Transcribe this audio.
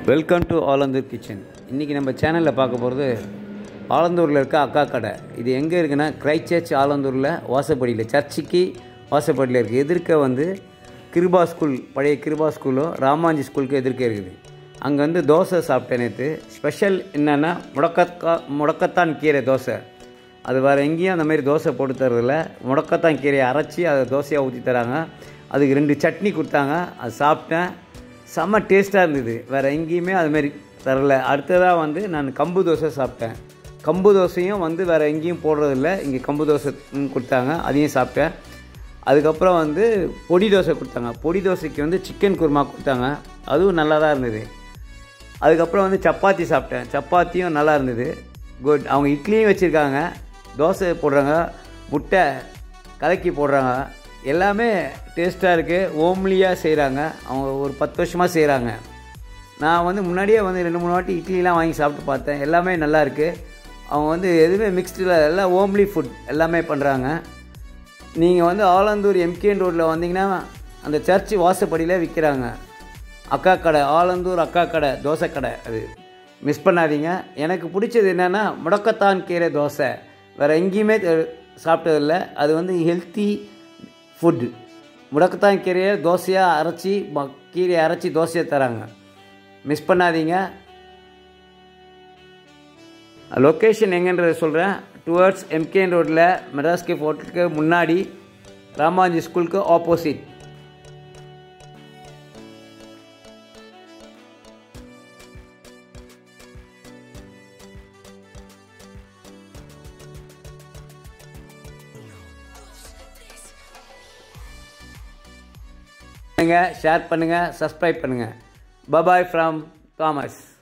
welcome to Alandur kitchen இன்றைக்கி நம்ம சேனலில் பார்க்க போகிறது ஆலந்தூரில் இருக்க அக்கா கடை இது எங்கே இருக்குன்னா கிரைஸ்ட் சர்ச் ஆலந்தூரில் வாசப்படியில் சர்ச்சுக்கு வாசப்படியில் இருக்குது எதிர்க்க வந்து கிருபா ஸ்கூல் பழைய கிருபா ஸ்கூலோ ராமாஞ்சி ஸ்கூலுக்கு எதிர்க்க இருக்குது அங்கே வந்து தோசை சாப்பிட்டேன் நேற்று ஸ்பெஷல் என்னென்னா முடக்கத்தா முடக்கத்தான் கீரை தோசை அது வேறு எங்கேயும் அந்த மாதிரி தோசை போட்டு தரதில்ல முடக்கத்தான் கீரையை அரைச்சி அதை தோசையாக ஊற்றி தராங்க அதுக்கு ரெண்டு சட்னி கொடுத்தாங்க அது சாப்பிட்டேன் செம்ம டேஸ்ட்டாக இருந்தது வேறு எங்கேயுமே அதுமாரி தரல அடுத்ததாக வந்து நான் கம்பு தோசை சாப்பிட்டேன் கம்பு தோசையும் வந்து வேறு எங்கேயும் போடுறதில்ல இங்கே கம்பு தோசை ம், கொடுத்தாங்க அதையும் சாப்பிட்டேன் அதுக்கப்புறம் வந்து பொடி தோசை கொடுத்தாங்க பொடி தோசைக்கு வந்து சிக்கன் குருமா கொடுத்தாங்க அதுவும் நல்லா தான் இருந்தது அதுக்கப்புறம் வந்து சப்பாத்தி சாப்பிட்டேன் சப்பாத்தியும் நல்லா இருந்தது குட் அவங்க இட்லியும் வச்சுருக்காங்க தோசை போடுறாங்க முட்டை கலக்கி போடுறாங்க எல்லாமே டேஸ்ட்டாக இருக்குது ஓம்லியாக செய்கிறாங்க அவங்க ஒரு பத்து வருஷமாக செய்கிறாங்க நான் வந்து முன்னாடியே வந்து ரெண்டு மூணு வாட்டி இட்லிலாம் வாங்கி சாப்பிட்டு பார்த்தேன் எல்லாமே நல்லா இருக்குது அவங்க வந்து எதுவுமே மிக்ஸ்டில் எல்லாம் ஓம்லி ஃபுட் எல்லாமே பண்ணுறாங்க நீங்கள் வந்து ஆலந்தூர் எம்கேன் ரோட்டில் வந்தீங்கன்னா அந்த சர்ச் வாசப்படியில் விற்கிறாங்க அக்கா கடை ஆலந்தூர் அக்கா கடை தோசை கடை அது மிஸ் பண்ணாதீங்க எனக்கு பிடிச்சது என்னென்னா முடக்கத்தான் கீரை தோசை வேறு எங்கேயுமே தெ- சாப்பிட்டதில்ல அது வந்து ஹெல்த்தி ஃபுட் முடக்கத்தான் கீரையை தோசையாக அரைச்சி ம- கீரையை அரைச்சி தோசையை தராங்க மிஸ் பண்ணாதீங்க லொக்கேஷன் எங்கன்றதை சொல்கிறேன் டுவர்ட்ஸ் எம்கேஎன் ரோட்டில் மெட்ராஸ்கே ஹோட்டலுக்கு முன்னாடி ராமாஞ்சி ஸ்கூலுக்கு ஆப்போசிட் பண்ணுங்கள் ஷேர் பண்ணுங்கள் சப்ஸ்கிரைப் பண்ணுங்கள் பபாய் ஃப்ரம் தாமஸ்